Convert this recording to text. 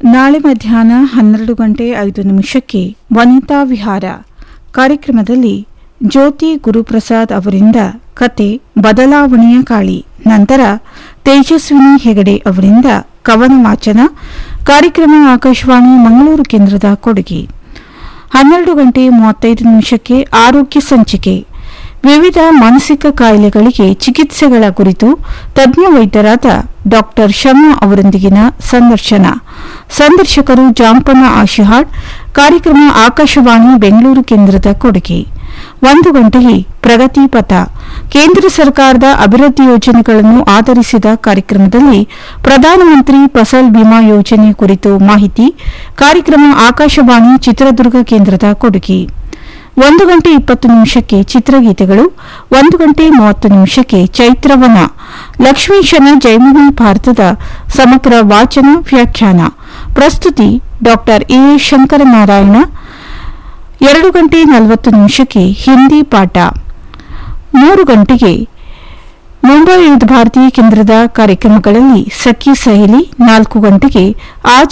ನಾಳೆ ಮಧ್ಯಾಹ್ನ ಹನ್ನೆರಡು ಗಂಟೆ ಐದು ನಿಮಿಷಕ್ಕೆ ವನಿತಾ ವಿಹಾರ ಕಾರ್ಯಕ್ರಮದಲ್ಲಿ ಜ್ಯೋತಿ ಗುರುಪ್ರಸಾದ್ ಅವರಿಂದ ಕತೆ ಬದಲಾವಣೆಯ ಕಾಳಿ ನಂತರ ತೇಜಸ್ವಿನಿ ಹೆಗಡೆ ಅವರಿಂದ ಕವನ ವಾಚನ ಕಾರ್ಯಕ್ರಮ ಆಕಾಶವಾಣಿ ಮಂಗಳೂರು ಕೇಂದ್ರದ ಕೊಡುಗೆ ಹನ್ನೆರಡು ಗಂಟೆ ಮೂವತ್ತೈದು ನಿಮಿಷಕ್ಕೆ ಆರೋಗ್ಯ ಸಂಚಿಕೆ ವಿವಿಧ ಮಾನಸಿಕ ಕಾಯಿಲೆಗಳಿಗೆ ಚಿಕಿತ್ಸೆಗಳ ಕುರಿತು ತಜ್ಞ ವೈದ್ಯರಾದ ಡಾಕ್ಟರ್ ಶರ್ಮಾ ಅವರೊಂದಿಗಿನ ಸಂದರ್ಶನ ಸಂದರ್ಶಕರು ಜಾಂಪನ ಆಶಿಹಾಡ್ ಕಾರ್ಯಕ್ರಮ ಆಕಾಶವಾಣಿ ಬೆಂಗಳೂರು ಕೇಂದ್ರದ ಕೊಡುಗೆ ಒಂದು ಗಂಟೆಗೆ ಪ್ರಗತಿ ಪಥ ಕೇಂದ್ರ ಸರ್ಕಾರದ ಅಭಿವೃದ್ಧಿ ಯೋಜನೆಗಳನ್ನು ಆಧರಿಸಿದ ಕಾರ್ಯಕ್ರಮದಲ್ಲಿ ಪ್ರಧಾನಮಂತ್ರಿ ಫಸಲ್ ಬಿಮಾ ಯೋಜನೆ ಕುರಿತು ಮಾಹಿತಿ ಕಾರ್ಯಕ್ರಮ ಆಕಾಶವಾಣಿ ಚಿತ್ರದುರ್ಗ ಕೇಂದ್ರದ ಕೊಡುಗೆ ಒಂದು ಗಂಟೆ ಇಪ್ಪತ್ತು ನಿಮಿಷಕ್ಕೆ ಚಿತ್ರಗೀತೆಗಳು ಒಂದು ಗಂಟೆ ಮೂವತ್ತು ನಿಮಿಷಕ್ಕೆ ಚೈತ್ರವನ ಲಕ್ಷ್ಮೀಶನ ಜೈಮಿನಿ ಭಾರತದ ಸಮಗ್ರ ವಾಚನ ವ್ಯಾಖ್ಯಾನ ಪ್ರಸ್ತುತಿ ಡಾಕ್ಟರ್ ಎ ಶಂಕರನಾರಾಯಣ ಎರಡು ಗಂಟೆ ನಲವತ್ತು ನಿಮಿಷಕ್ಕೆ ಹಿಂದಿ ಪಾಠ ಮೂರು ಗಂಟೆಗೆ ಮುಂಬೈ ವಿವಿಧ ಭಾರತಿ ಕೇಂದ್ರದ ಕಾರ್ಯಕ್ರಮಗಳಲ್ಲಿ ಸಖಿ ಸಹೇಲಿ ನಾಲ್ಕು ಗಂಟೆಗೆ ಆಜ್